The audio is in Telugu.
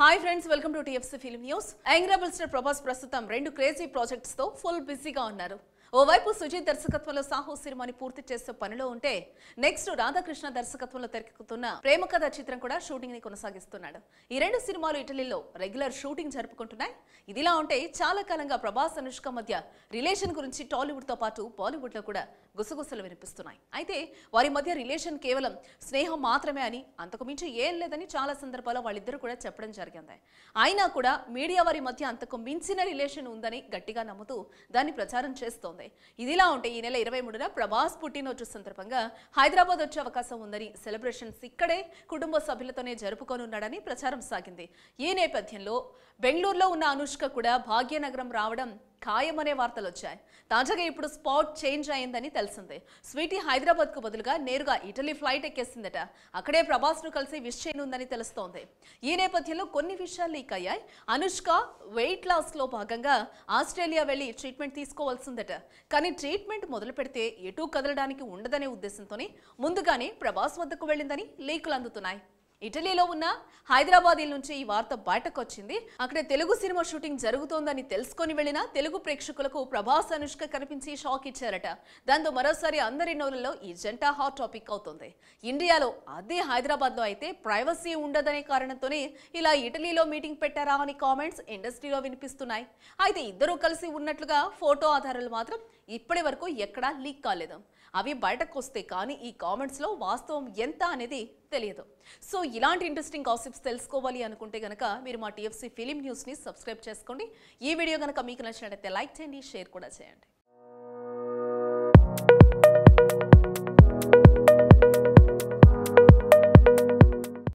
hi friends welcome to TFC film news young rebel star Prabhas ప్రస్తుతం రెండు క్రేజీ ప్రాజెక్ట్స్ తో ఫుల్ బిజీగా ఉన్నారు ఓవైపు సుజిత్ దర్శకత్వంలో సాహో సినిమాని పూర్తి చేసే పనిలో ఉంటే నెక్స్ట్ రాధాకృష్ణ దర్శకత్వంలో తెరకెక్కుతున్న ప్రేమ కథ చిత్రం కూడా షూటింగ్ ని కొనసాగిస్తున్నాడు ఈ రెండు సినిమాలు ఇటలీలో రెగ్యులర్ షూటింగ్ జరుపుకుంటున్నాయి ఇదిలా ఉంటే చాలా కాలంగా ప్రభాస్ అనుష్క మధ్య రిలేషన్ గురించి టాలీవుడ్ తో పాటు బాలీవుడ్ లో కూడా గుసగుసలు వినిపిస్తున్నాయి అయితే వారి మధ్య రిలేషన్ కేవలం స్నేహం మాత్రమే అని అంతకు మించి ఏం లేదని చాలా సందర్భాల్లో వాళ్ళిద్దరూ కూడా చెప్పడం జరిగింది అయినా కూడా మీడియా వారి మధ్య అంతకు మించిన రిలేషన్ ఉందని గట్టిగా నమ్ముతూ దాన్ని ప్రచారం చేస్తోంది ఇదిలా ఉంటే ఈ నెల ఇరవై మూడున ప్రభాస్ పుట్టినరోజు సందర్భంగా హైదరాబాద్ వచ్చే అవకాశం ఉందని సెలబ్రేషన్స్ ఇక్కడే కుటుంబ సభ్యులతోనే జరుపుకోనున్నాడని ప్రచారం సాగింది ఈ నేపథ్యంలో బెంగళూరులో ఉన్న అనుష్క కూడా భాగ్యనగరం రావడం ఖాయమనే వార్తలు వచ్చాయి తాజాగా ఇప్పుడు స్పాట్ చేంజ్ అయిందని తెలిసిందే స్వీటీ హైదరాబాద్ కు బదులుగా నేరుగా ఇటలీ ఫ్లైట్ ఎక్కేసిందట అక్కడే ప్రభాస్ ను కలిసి విష్ చేయనుందని తెలుస్తోంది ఈ నేపథ్యంలో కొన్ని విషయాలు లీక్ అయ్యాయి అనుష్క వెయిట్ లాస్ లో భాగంగా ఆస్ట్రేలియా వెళ్లి ట్రీట్మెంట్ తీసుకోవాల్సిందట కానీ ట్రీట్మెంట్ మొదలు పెడితే ఎటూ కదలడానికి ఉండదనే ఉద్దేశంతోనే ముందుగానే ప్రభాస్ వద్దకు వెళ్ళిందని లీకులు అందుతున్నాయి ఇటలీలో ఉన్న హైదరాబాద్ నుంచి ఈ వార్త బయటకు వచ్చింది అక్కడ తెలుగు సినిమా షూటింగ్ జరుగుతోందని తెలుసుకొని వెళ్ళిన తెలుగు ప్రేక్షకులకు ప్రభాస్ అనుష్క కనిపించి షాక్ ఇచ్చారట దాంతో మరోసారి అందరి నోరులో ఈ జంట హాట్ టాపిక్ అవుతుంది ఇండియాలో అదే హైదరాబాద్ లో అయితే ప్రైవసీ ఉండదనే కారణంతోనే ఇలా ఇటలీలో మీటింగ్ పెట్టారా అని కామెంట్స్ ఇండస్ట్రీలో వినిపిస్తున్నాయి అయితే ఇద్దరూ కలిసి ఉన్నట్లుగా ఫోటో ఆధారాలు మాత్రం ఇప్పటి వరకు ఎక్కడా లీక్ కాలేదు అవి బయటకు వస్తే కానీ ఈ కామెంట్స్ లో వాస్తవం ఎంత అనేది తెలియదు సో ఇలాంటి ఇంట్రెస్టింగ్ కాసిప్స్ తెలుసుకోవాలి అనుకుంటే గనక మీరు మా టీఎఫ్సీ ఫిలిం న్యూస్ ని సబ్స్క్రైబ్ చేసుకోండి ఈ వీడియో గనక మీకు నచ్చినట్లయితే లైక్ చేయండి షేర్ కూడా చేయండి